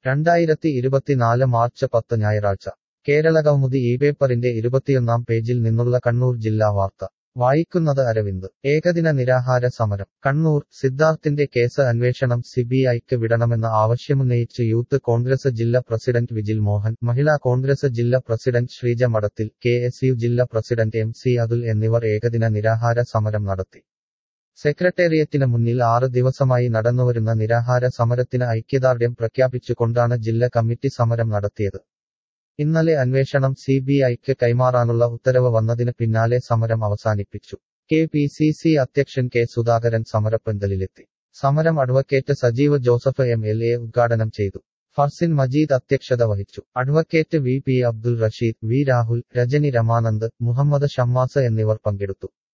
രണ്ടായിരത്തി ഇരുപത്തിനാല് മാർച്ച് പത്ത് ഞായറാഴ്ച കേരളകൗമുദി ഈ പേപ്പറിന്റെ ഇരുപത്തിയൊന്നാം പേജിൽ നിന്നുള്ള കണ്ണൂർ ജില്ലാ വാർത്ത വായിക്കുന്നത് അരവിന്ദ് ഏകദിന നിരാഹാര സമരം കണ്ണൂർ സിദ്ധാർത്ഥിന്റെ കേസ് അന്വേഷണം സിബിഐക്ക് വിടണമെന്ന ആവശ്യമുന്നയിച്ച് യൂത്ത് കോൺഗ്രസ് ജില്ലാ പ്രസിഡന്റ് വിജിൽ മോഹൻ മഹിളാ കോൺഗ്രസ് ജില്ലാ president Sreeja Madathil K S U ജില്ലാ പ്രസിഡന്റ് എം സി അതുൽ എന്നിവർ ഏകദിന നിരാഹാര സമരം നടത്തി സെക്രട്ടേറിയറ്റിന് മുന്നിൽ ആറ് ദിവസമായി നടന്നുവരുന്ന നിരാഹാര സമരത്തിന് ഐക്യദാർഢ്യം പ്രഖ്യാപിച്ചുകൊണ്ടാണ് ജില്ലാ കമ്മിറ്റി സമരം നടത്തിയത് ഇന്നലെ അന്വേഷണം സിബിഐക്ക് കൈമാറാനുള്ള ഉത്തരവ് വന്നതിന് പിന്നാലെ സമരം അവസാനിപ്പിച്ചു കെ പി സി സി അധ്യക്ഷൻ കെ സുധാകരൻ സമരപ്പന്തലിലെത്തി സമരം advocate Sajeev Joseph M L A ഉദ്ഘാടനം ചെയ്തു ഫർസിൻ മജീദ് അധ്യക്ഷത വഹിച്ചു advocate V P Abdul Rasheed V Rahul Rajani Ramanand Muhammad Shammas എന്നിവർ പങ്കെടുത്തു